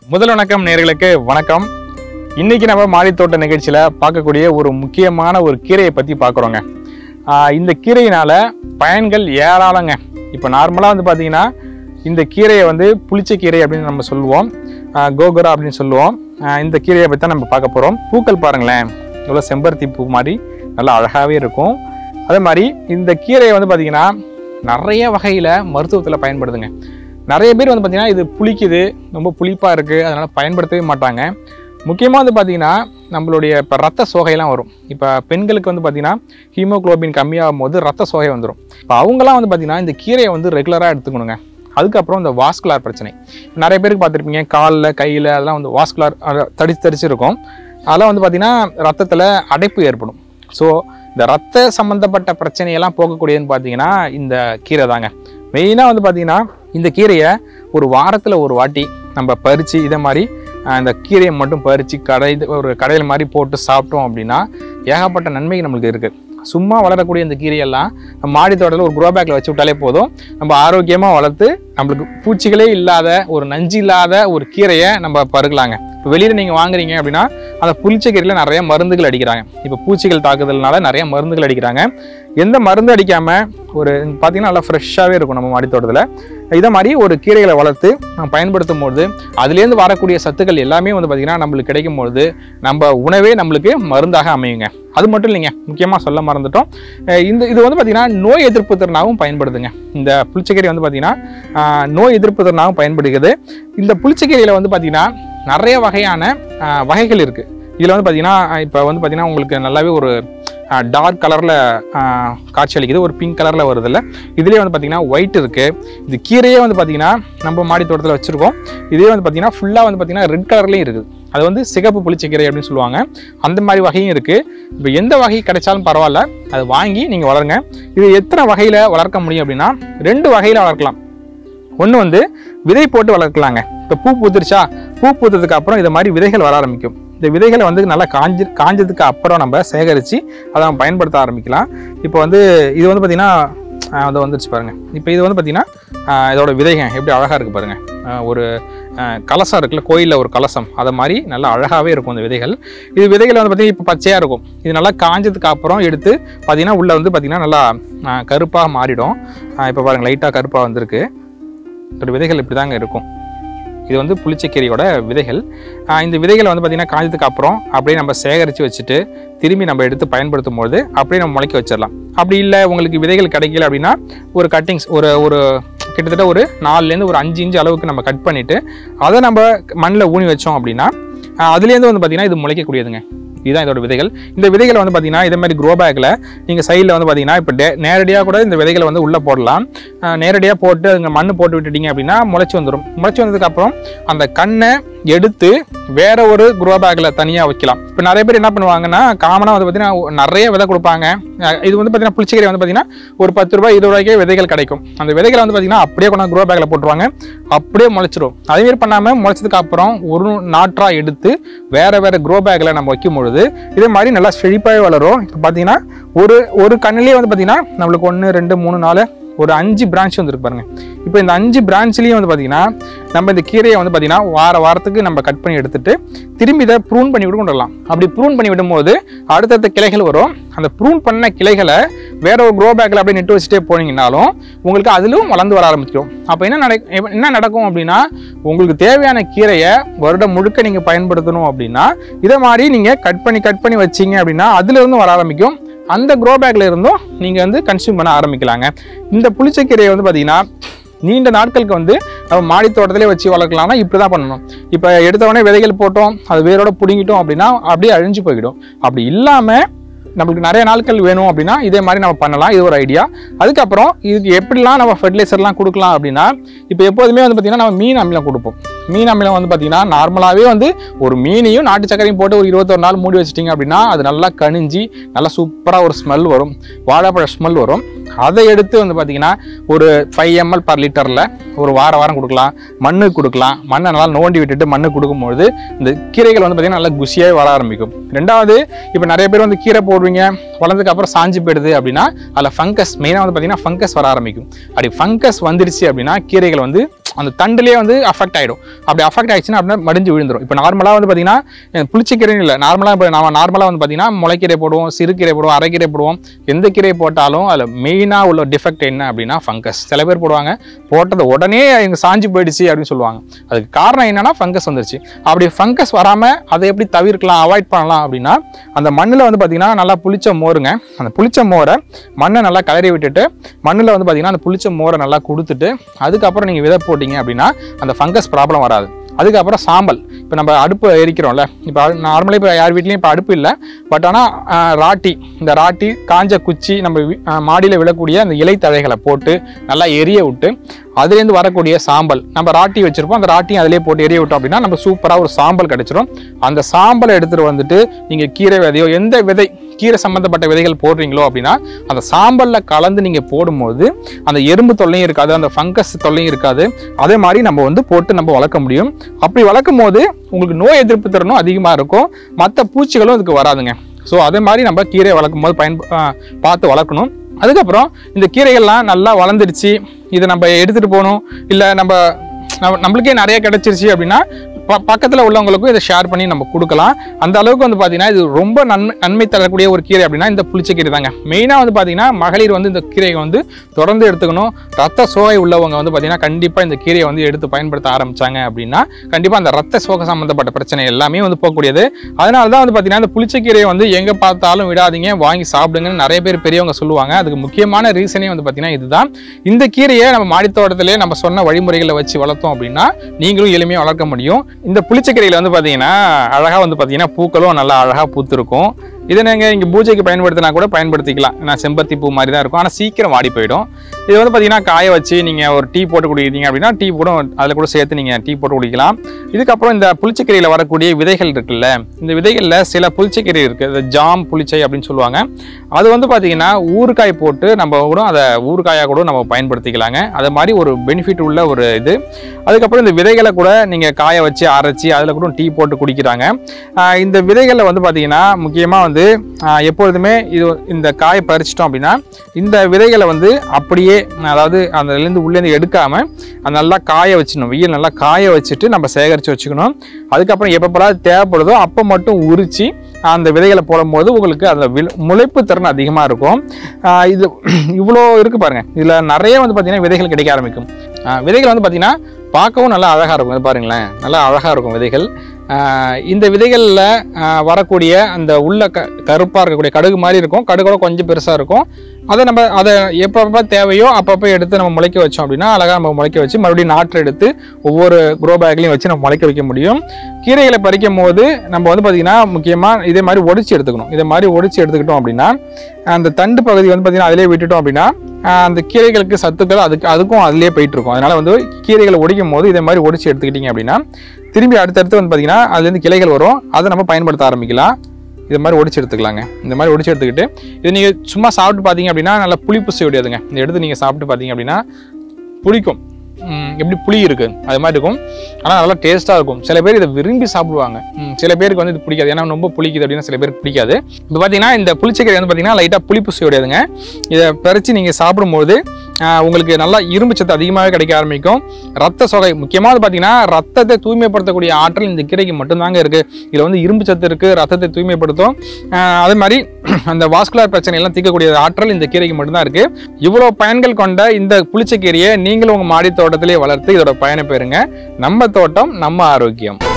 முதல் வணக்கம் நேர்களுக்கு வணக்கம் இன்னைக்கு நம்ம மாடித்தோட்ட நிகழ்ச்சியில் பார்க்கக்கூடிய ஒரு முக்கியமான ஒரு கீரையை பற்றி பார்க்குறோங்க இந்த கீரையினால பயன்கள் ஏராளங்க இப்போ நார்மலாக வந்து பார்த்தீங்கன்னா இந்த கீரையை வந்து புளிச்ச கீரை அப்படின்னு நம்ம சொல்லுவோம் ஆஹ் கோகுரா அப்படின்னு சொல்லுவோம் ஆஹ் இந்த கீரையை பற்றி தான் நம்ம பார்க்க போகிறோம் பூக்கள் பாருங்களேன் இவ்வளோ செம்பருத்தி பூ மாதிரி நல்லா அழகாகவே இருக்கும் அதே மாதிரி இந்த கீரையை வந்து பார்த்தீங்கன்னா நிறைய வகையில் மருத்துவத்தில் பயன்படுதுங்க நிறைய பேர் வந்து பார்த்தீங்கன்னா இது புளிக்குது ரொம்ப புளிப்பாக இருக்குது அதனால் பயன்படுத்தவே மாட்டாங்க முக்கியமாக வந்து பார்த்தீங்கன்னா நம்மளுடைய இப்போ ரத்த சோகையெல்லாம் வரும் இப்போ பெண்களுக்கு வந்து பார்த்தீங்கன்னா ஹீமோகுளோபின் கம்மியாகும் போது ரத்த சோகை வந்துடும் இப்போ அவங்களாம் வந்து பார்த்தீங்கன்னா இந்த கீரையை வந்து ரெகுலராக எடுத்துக்கணுங்க அதுக்கப்புறம் இந்த வாஸ்குலார் பிரச்சனை நிறைய பேருக்கு பார்த்துருப்பீங்க காலில் கையில் அதெல்லாம் வந்து வாஸ்குலார் தடிச்சு தடிச்சு இருக்கும் அதெல்லாம் வந்து பார்த்தீங்கன்னா ரத்தத்தில் அடைப்பு ஏற்படும் ஸோ இந்த ரத்த சம்மந்தப்பட்ட பிரச்சனையெல்லாம் போகக்கூடியதுன்னு பார்த்தீங்கன்னா இந்த கீரை தாங்க மெயினாக வந்து பார்த்தீங்கன்னா இந்த கீரையை ஒரு வாரத்தில் ஒரு வாட்டி நம்ம பறித்து இதை மாதிரி ஆஹ், இந்த கீரையை மட்டும் பறித்து கடை ஒரு கடையில் மாதிரி போட்டு சாப்பிட்டோம் அப்படின்னா ஏகப்பட்ட நன்மைகள் நம்மளுக்கு இருக்குது சும்மா வளரக்கூடிய இந்த கீரையெல்லாம் நம்ம மாடி தோட்டத்தில் ஒரு குரோ பேக்கில் வச்சு விட்டாலே போதும் நம்ம ஆரோக்கியமாக வளர்த்து நம்மளுக்கு பூச்சிகளே இல்லாத ஒரு நஞ்சு இல்லாத ஒரு கீரையை நம்ம பருகலாங்க இப்போ வெளியில் நீங்கள் வாங்குறீங்க அப்படின்னா அந்த புளிச்ச கீரையில் நிறைய மருந்துகள் அடிக்கிறாங்க இப்போ பூச்சிகள் தாக்குதல்னால நிறைய மருந்துகள் அடிக்கிறாங்க எந்த மருந்து அடிக்காமல் ஒரு பார்த்தீங்கன்னா நல்லா ஃப்ரெஷ்ஷாகவே இருக்கும் நம்ம மாடித்தோட்டத்தில் இதை மாதிரி ஒரு கீரைகளை வளர்த்து நம்ம பயன்படுத்தும் பொழுது அதுலேருந்து வரக்கூடிய சத்துக்கள் எல்லாமே வந்து பார்த்திங்கன்னா நம்மளுக்கு கிடைக்கும் பொழுது நம்ம உணவே நம்மளுக்கு மருந்தாக அமையுங்க அது மட்டும் இல்லைங்க முக்கியமாக சொல்ல மறந்துட்டோம் அஹ் இந்த இது வந்து பார்த்திங்கன்னா நோய் எதிர்ப்பு திறனாகவும் பயன்படுதுங்க இந்த புளிச்சக்கீரை வந்து பார்த்திங்கன்னா ஆஹ், நோய் எதிர்ப்பு திறனாகவும் பயன்படுகிறது இந்த புளிச்சக்கீரையில் வந்து பார்த்திங்கன்னா நிறைய வகையான ஆஹ், வகைகள் இருக்குது இதில் வந்து பார்த்திங்கன்னா இப்போ வந்து பார்த்திங்கன்னா உங்களுக்கு நல்லாவே ஒரு டார்க் கலரில் காட்சி அளிக்குது ஒரு பிங்க் கலரில் வருதுல்ல இதுலேயே வந்து பார்த்திங்கன்னா ஒயிட் இருக்குது இது கீரையே வந்து பார்த்திங்கன்னா நம்ம மாடி தோட்டத்தில் வச்சுருக்கோம் இதே வந்து பார்த்திங்கன்னா ஃபுல்லாக வந்து பார்த்திங்கன்னா ரெட் கலர்லேயும் இருக்குது அது வந்து சிகப்பு புளிச்சக்கீரை அப்படின்னு சொல்லுவாங்க அந்த மாதிரி வகையும் இருக்குது இப்போ எந்த வகை கிடைச்சாலும் பரவாயில்ல அதை வாங்கி நீங்கள் வளருங்க இது எத்தனை வகையில் வளர்க்க முடியும் அப்படின்னா ரெண்டு வகையில் வளர்க்கலாம் ஒன்று வந்து விதை போட்டு வளர்க்கலாங்க இப்போ பூ பூத்துருச்சா பூ பூத்ததுக்கு அப்புறம் இது மாதிரி விதைகள் வர ஆரம்பிக்கும் இந்த விதைகளை வந்து நல்லா காஞ்சி காஞ்சதுக்கு அப்புறம் நம்ம சேகரித்து அதை நம்ம பயன்படுத்த ஆரம்பிக்கலாம் இப்போ வந்து இது வந்து பார்த்திங்கன்னா ஆஹ் அது வந்துருச்சு பாருங்க இப்போ இது வந்து பார்த்திங்கன்னா ஆஹ் இதோட விதைங்க எப்படி அழகாக இருக்குது பாருங்க ஆஹ் ஒரு ஆஹ் கலசம் இருக்குல்ல கோயிலில் ஒரு கலசம் அதை மாதிரி நல்லா அழகாகவே இருக்கும் இந்த விதைகள் இது விதைகள் வந்து பார்த்திங்கன்னா இப்போ பச்சையாக இருக்கும் இது நல்லா காஞ்சதுக்கு அப்புறம் எடுத்து பார்த்திங்கன்னா உள்ளே வந்து பார்த்திங்கன்னா நல்லா கருப்பாக மாறிடும் இப்போ பாருங்க லைட்டாக கருப்பாக வந்திருக்கு இதோட விதைகள் இப்படி தாங்க இருக்கும் இது வந்து புளிச்சக்கீரையோட விதைகள் ஆஹ் இந்த விதைகளை வந்து பார்த்திங்கன்னா காஞ்சதுக்கு அப்புறம் அப்படியே நம்ம சேகரித்து வச்சுட்டு திரும்பி நம்ம எடுத்து பயன்படுத்தும் போது அப்படியே நம்ம முளைக்க வச்சிடலாம் அப்படி இல்லை உங்களுக்கு விதைகள் கிடைக்கல அப்படின்னா ஒரு கட்டிங்ஸ் ஒரு ஒரு கிட்டத்தட்ட ஒரு நாலுலேருந்து ஒரு அஞ்சு இன்ச்சு அளவுக்கு நம்ம கட் பண்ணிவிட்டு அதை நம்ம மண்ணில் ஊனி வச்சோம் அப்படின்னா ஆஹ் அதுலேருந்து வந்து பார்த்திங்கன்னா இது முளைக்கக்கூடியதுங்க இதுதான் இதோட விதைகள் இந்த விதைகளை வந்து பார்த்தீங்கன்னா இதே மாதிரி க்ரோ பேக்கில் நீங்கள் சைடில் வந்து பார்த்தீங்கன்னா இப்போ டே நேரடியாக கூட இந்த விதைகளை வந்து உள்ளே போடலாம் நேரடியாக போட்டு அதுங்க மண் போட்டு விட்டுட்டீங்க அப்படின்னா முளைச்சி வந்துடும் முளைச்சி வந்ததுக்கப்புறம் அந்த கண்ணை எடுத்து வேற ஒரு க்ரோ பேக்கில் தனியாக வைக்கலாம் இப்போ நிறைய பேர் என்ன பண்ணுவாங்கன்னா காமனாக வந்து பார்த்தீங்கன்னா நிறைய விதை கொடுப்பாங்க அஹ் இது வந்து பார்த்தீங்கன்னா புளிச்சக்கீரை வந்து பார்த்தீங்கன்னா ஒரு பத்து ரூபாய் இருபது ரூபாய்க்கே விதைகள் கிடைக்கும் அந்த விதைகளை வந்து பார்த்தீங்கன்னா அப்படியே கொண்டாந்து க்ரோ பேக்கில் போட்டுருவாங்க அப்படியே முளைச்சிரும் அதேமாரி பண்ணாமல் முளைச்சதுக்கு அப்புறம் ஒரு நாற்றா எடுத்து வேற வேற க்ரோ பேக்கில் நம்ம வைக்கும் பொழுது இதே மாதிரி நல்லா செழிப்பாகவே வளரும் இப்போ பார்த்தீங்கன்னா ஒரு ஒரு கண்ணிலே வந்து பார்த்தீங்கன்னா நம்மளுக்கு ஒன்று ரெண்டு மூணு நாலு ஒரு அஞ்சு பிரான்ச் வந்துருக்கு பாருங்க இப்போ இந்த அஞ்சு பிரான்ச்லேயும் வந்து பார்த்தீங்கன்னா நம்ம இந்த கீரையை வந்து பார்த்தீங்கன்னா வார வாரத்துக்கு நம்ம கட் பண்ணி எடுத்துட்டு திரும்பி இதை ப்ரூன் பண்ணி விட்டு கொண்டு வரலாம் அப்படி ப்ரூன் பண்ணி விடும்போது அடுத்தடுத்த கிளைகள் வரும் அந்த ப்ரூன் பண்ண கிளைகளை வேற ஒரு க்ரோ பேக்கில் அப்படியே நெட்டு வச்சுட்டே போனீங்கன்னாலும் உங்களுக்கு அதிலும் வளர்ந்து வர ஆரம்பிக்கும் அப்போ என்ன நட என்ன நடக்கும் அப்படின்னா உங்களுக்கு தேவையான கீரையை வருடம் முழுக்க நீங்கள் பயன்படுத்தணும் அப்படின்னா இதை மாதிரி நீங்கள் கட் பண்ணி கட் பண்ணி வச்சீங்க அப்படின்னா அதுல இருந்து வர ஆரம்பிக்கும் அந்த க்ரோ பேக்ல இருந்தும் நீங்கள் வந்து கன்சியூம் பண்ண ஆரம்பிக்கலாங்க இந்த புளிச்சக்கீரையை வந்து பார்த்தீங்கன்னா நீண்ட நாட்களுக்கு வந்து நம்ம மாடி தோட்டத்திலே வச்சு வளர்க்கலாம்னா இப்படி தான் பண்ணணும் இப்போ எடுத்த உடனே விதைகள் போட்டோம் அது வேரோட பிடுங்கிட்டோம் அப்படின்னா அப்படியே அழிஞ்சு போய்டும் அப்படி இல்லாமல் நம்மளுக்கு நிறைய நாட்கள் வேணும் அப்படின்னா இதே மாதிரி நம்ம பண்ணலாம் இது ஒரு ஐடியா அதுக்கப்புறம் இதுக்கு எப்படிலாம் நம்ம ஃபெர்டிலைசர்லாம் கொடுக்கலாம் அப்படின்னா இப்போ எப்போதுமே வந்து பார்த்திங்கன்னா நம்ம மீன் அமிலம் கொடுப்போம் மீன் அமிலம் வந்து பார்த்திங்கன்னா நார்மலாகவே வந்து ஒரு மீனையும் நாட்டு சர்க்கரையும் போட்டு ஒரு இருபத்தொரு நாள் மூடி வச்சிட்டிங்க அப்படின்னா அது நல்லா கனிஞ்சி நல்லா சூப்பராக ஒரு ஸ்மெல் வரும் வாழைப்பழ ஸ்மெல் வரும் அதை எடுத்து வந்து பார்த்திங்கன்னா ஒரு ஃபைவ் எம்எல் பர் லிட்டரில் ஒரு வார வாரம் கொடுக்கலாம் மண்ணுக்கு கொடுக்கலாம் மண்ணை நல்லா நோண்டி விட்டுட்டு மண்ணு கொடுக்கும்பொழுது இந்த கீரைகள் வந்து பார்த்திங்கன்னா நல்லா குஷியாகவே வர ஆரம்பிக்கும் ரெண்டாவது இப்போ நிறைய பேர் வந்து கீரை போடுவீங்க வளர்ந்ததுக்கு அப்புறம் சாஞ்சு போயிடுது அப்படின்னா அதில் ஃபங்கஸ் மெயினாக வந்து பார்த்திங்கன்னா ஃபங்கஸ் வர ஆரம்பிக்கும் அப்படி ஃபங்கஸ் வந்துருச்சு அப்படின்னா கீரைகள் வந்து அந்த தண்டுலேயே வந்து அஃபெக்ட் ஆகிடும் அப்படி அஃபெக்ட் ஆயிடுச்சுன்னா அப்படின்னா மடிஞ்சு விழுந்துரும் இப்போ நார்மலாக வந்து பார்த்தீங்கன்னா புளிச்சக்கீரைன்னு இல்லை நார்மலாக இப்போ நம்ம நார்மலாக வந்து பார்த்தீங்கன்னா முளைக்கீரை போடுவோம் சிறுகீரை போடுவோம் அரைக்கீரை போடுவோம் எந்த கீரை போட்டாலும் அதில் மெயினாக உள்ள டிஃபெக்ட் என்ன அப்படின்னா ஃபங்கஸ் சில பேர் போடுவாங்க போட்டது உடனே இங்கே சாஞ்சு போயிடுச்சு அப்படின்னு சொல்லுவாங்க அதுக்கு காரணம் என்னன்னா ஃபங்கஸ் வந்துருச்சு அப்படி ஃபங்கஸ் வராமல் அதை எப்படி தவிர்க்கலாம் அவாய்ட் பண்ணலாம் அப்படின்னா அந்த மண்ணில் வந்து பார்த்தீங்கன்னா நல்லா புளிச்ச மோருங்க அந்த புளிச்ச மோரை மண்ணை நல்லா கலரி விட்டுட்டு மண்ணில் வந்து பார்த்தீங்கன்னா அந்த புளிச்ச மோரை நல்லா கொடுத்துட்டு அதுக்கப்புறம் நீங்கள் விதை போட்டீங்க அப்படின்னா அந்த ஃபங்கஸ் ப்ராப்ளம் வராது அதுக்கப்புறம் சாம்பல் இப்போ நம்ம அடுப்பு எரிக்கிறோம்ல இப்போ நார்மலாக இப்போ யார் வீட்லேயும் இப்போ அடுப்பு இல்லை பட் ஆனால் ராட்டி இந்த ராட்டி காஞ்ச குச்சி நம்ம மாடியில் விழக்கூடிய அந்த இலைத்தழைகளை போட்டு நல்லா எரிய விட்டு அதுலேருந்து வரக்கூடிய சாம்பல் நம்ம ராட்டி வச்சிருப்போம் அந்த ராட்டியும் அதிலே போட்டு எரிய விட்டோம் அப்படின்னா நம்ம சூப்பராக ஒரு சாம்பல் கிடைச்சிரும் அந்த சாம்பலை எடுத்துகிட்டு வந்துட்டு நீங்கள் கீரை விதையோ எந்த விதை கீரை சம்மந்தப்பட்ட விதைகள் போடுறீங்களோ அப்படின்னா அந்த சாம்பலில் கலந்து நீங்கள் போடும்போது அந்த எறும்பு தொல்லையும் இருக்காது அந்த ஃபங்கஸ் தொல்லையும் இருக்காது அதே மாதிரி நம்ம வந்து போட்டு நம்ம வளர்க்க முடியும் அப்படி வளர்க்கும் போது உங்களுக்கு நோய் எதிர்ப்பு திறனும் அதிகமாக இருக்கும் மற்ற பூச்சிகளும் இதுக்கு வராதுங்க ஸோ அதே மாதிரி நம்ம கீரை வளர்க்கும் போது பயன் ஆ, பார்த்து வளர்க்கணும் அதுக்கப்புறம் இந்த கீரைகள்லாம் நல்லா வளர்ந்துடுச்சு இதை நம்ம எடுத்துகிட்டு போகணும் இல்லை நம்ம நம்ம- நம்மளுக்கே நிறைய கிடைச்சிருச்சு அப்படின்னா ப பக்கத்தில் உள்ளவங்களுக்கும் இதை ஷேர் பண்ணி நம்ம கொடுக்கலாம் அந்த அளவுக்கு வந்து பார்த்தீங்கன்னா இது ரொம்ப நன்மை நன்மை தரக்கூடிய ஒரு கீரை அப்படின்னா இந்த புளிச்சக்கீரை தாங்க மெயினாக வந்து பார்த்தீங்கன்னா மகளிர் வந்து இந்த கீரையை வந்து தொடர்ந்து எடுத்துக்கணும் ரத்த சோகை உள்ளவங்க வந்து பார்த்தீங்கன்னா கண்டிப்பாக இந்த கீரையை வந்து எடுத்து பயன்படுத்த ஆரம்பிச்சாங்க அப்படின்னா கண்டிப்பாக அந்த ரத்த சோகை சம்மந்தப்பட்ட பிரச்சனை எல்லாமே வந்து போகக்கூடியது அதனால தான் வந்து பார்த்தீங்கன்னா இந்த புளிச்சக்கீரையை வந்து எங்கே பார்த்தாலும் விடாதீங்க வாங்கி சாப்பிடுங்கன்னு நிறைய பேர் பெரியவங்க சொல்லுவாங்க அதுக்கு முக்கியமான ரீசனே வந்து பார்த்தீங்கன்னா இதுதான் இந்த கீரையை நம்ம மாடித்தோட்டத்திலே நம்ம சொன்ன வழிமுறைகளை வச்சு வளர்த்தோம் அப்படின்னா நீங்களும் எளிமையாக வளர்க்க முடியும் இந்த புளிச்சக்கீரையில் வந்து பார்த்தீங்கன்னா அழகாக வந்து பார்த்தீங்கன்னா பூக்களும் நல்லா அழகாக பூத்திருக்கும் இதை நீங்கள் இங்கே பூஜைக்கு பயன்படுத்தினா கூட பயன்படுத்திக்கலாம் நான் செம்பருத்தி பூ மாதிரி தான் இருக்கும் ஆனால் சீக்கிரம் வாடி போயிடும் இது வந்து பார்த்தீங்கன்னா காய வச்சு நீங்கள் ஒரு டீ போட்டு குடிக்கிறீங்க அப்படின்னா டீ கூட அதில் கூட சேர்த்து நீங்கள் டீ போட்டு குடிக்கலாம் இதுக்கப்புறம் இந்த புளிச்சக்கீரையில் வரக்கூடிய விதைகள் இருக்குல்ல இந்த விதைகளில் சில புளிச்சக்கீரை இருக்குது இந்த ஜாம் புளிச்சை அப்படின்னு சொல்லுவாங்க அது வந்து பார்த்தீங்கன்னா ஊறுகாய் போட்டு நம்ம கூட அதை ஊறுகாயாக கூட நம்ம பயன்படுத்திக்கலாங்க அது மாதிரி ஒரு பெனிஃபிட் உள்ள ஒரு இது அதுக்கப்புறம் இந்த விதைகளை கூட நீங்கள் காய வச்சு அரைச்சி அதில் கூட டீ போட்டு குடிக்கிறாங்க ஆஹ் இந்த விதைகளில் வந்து பார்த்தீங்கன்னா முக்கியமாக வந்து ஆஹ் எப்பொழுதுமே இது இந்த காயை பறிச்சிட்டோம் அப்படின்னா இந்த விதைகளை வந்து அப்படியே அதாவது அதுலேருந்து உள்ளேருந்து எடுக்காமல் அது நல்லா காய வச்சிடணும் வெயில் நல்லா காய வச்சுட்டு நம்ம சேகரித்து வச்சுக்கணும் அதுக்கப்புறம் எப்பப்பெல்லாம் தேவைப்படுதோ அப்போ மட்டும் உரித்து அந்த விதைகளை போடும்போது உங்களுக்கு அதில் வில் முளைப்பு திறன் அதிகமாக இருக்கும் ஆஹ் இது இவ்வளோ இருக்குது பாருங்கள் இதில் நிறைய வந்து பார்த்திங்கன்னா விதைகள் கிடைக்க ஆரம்பிக்கும் ஆஹ் விதைகள் வந்து பார்த்திங்கன்னா பார்க்கவும் நல்லா அழகாக இருக்கும் இது பாருங்களேன் நல்லா அழகாக இருக்கும் விதைகள் ஆஹ் இந்த விதைகளில் வரக்கூடிய அந்த உள்ள க கருப்பாக இருக்கக்கூடிய கடுகு மாதிரி இருக்கும் கடுகோட கொஞ்சம் பெருசாக இருக்கும் அதை நம்ம அதை எப்பப்போ தேவையோ அப்பப்போ எடுத்து நம்ம முளைக்க வச்சோம் அப்படின்னா அழகாக நம்ம முளைக்க வச்சு மறுபடியும் நாற்று எடுத்து ஒவ்வொரு க்ரோ பேக்லையும் வச்சு நம்ம முளைக்க வைக்க முடியும் கீரைகளை பறிக்கும் போது நம்ம வந்து பார்த்திங்கன்னா முக்கியமாக இதே மாதிரி ஒடிச்சு எடுத்துக்கணும் இதே மாதிரி ஒடிச்சு எடுத்துக்கிட்டோம் அப்படின்னா அந்த தண்டு பகுதி வந்து பார்த்திங்கன்னா அதிலே விட்டுட்டோம் அப்படின்னா ஆஹ் அந்த கீரைகளுக்கு சத்துக்கள் அதுக்கு அதுக்கும் அதிலே போயிட்டு இருக்கும் அதனால வந்து கீரைகளை ஒடிக்கும் போது இதே மாதிரி ஒடிச்சு எடுத்துக்கிட்டீங்க அப்படின்னா திரும்பி அடுத்தடுத்து வந்து பார்த்தீங்கன்னா அதுலேருந்து கிளைகள் வரும் அதை நம்ம பயன்படுத்த ஆரம்பிக்கலாம் இது மாதிரி ஒடிச்சு எடுத்துக்கலாங்க இந்த மாதிரி ஒடிச்சு எடுத்துக்கிட்டு இது நீங்கள் சும்மா சாப்பிட்டு பார்த்தீங்க அப்படின்னா நல்லா புளிப்பு செய்யுடையதுங்க இந்த எடுத்து நீங்கள் சாப்பிட்டு பார்த்தீங்க அப்படின்னா புளிக்கும் ம், எப்படி புளி இருக்குது அது மாதிரி இருக்கும் ஆனால் நல்லா டேஸ்ட்டாக இருக்கும் சில பேர் இதை விரும்பி சாப்பிடுவாங்க ம், சில பேருக்கு வந்து இது பிடிக்காது ஏன்னா ரொம்ப புளிக்குது அப்படின்னா சில பேருக்கு பிடிக்காது இப்போ பார்த்தீங்கன்னா இந்த புளிச்சக்கீரை வந்து பார்த்தீங்கன்னா லைட்டாக புளிப்பு செய்யுடையதுங்க இதை பறித்து நீங்கள் சாப்பிடும்போது ஆஹ், உங்களுக்கு நல்லா இரும்பு சத்து அதிகமாகவே கிடைக்க ஆரம்பிக்கும் ரத்த சோகை முக்கியமாக வந்து பார்த்தீங்கன்னா ரத்தத்தை தூய்மைப்படுத்தக்கூடிய ஆற்றல் இந்த கீரைக்கு மட்டும்தாங்க இருக்குது இதில் வந்து இரும்பு சத்து இருக்குது ரத்தத்தை தூய்மைப்படுத்தும் ஆஹ், அதே மாதிரி அந்த வாஸ்குலர் பிரச்சனை எல்லாம் தீர்க்கக்கூடிய ஆற்றல் இந்த கீரைக்கு மட்டும்தான் இருக்குது இவ்வளோ பயன்கள் கொண்ட இந்த புளிச்சக்கீரையை நீங்களும் உங்கள் மாடி தோட்டத்திலே வளர்த்து இதோட பயனை பெறுங்க நம்ம தோட்டம் நம்ம ஆரோக்கியம்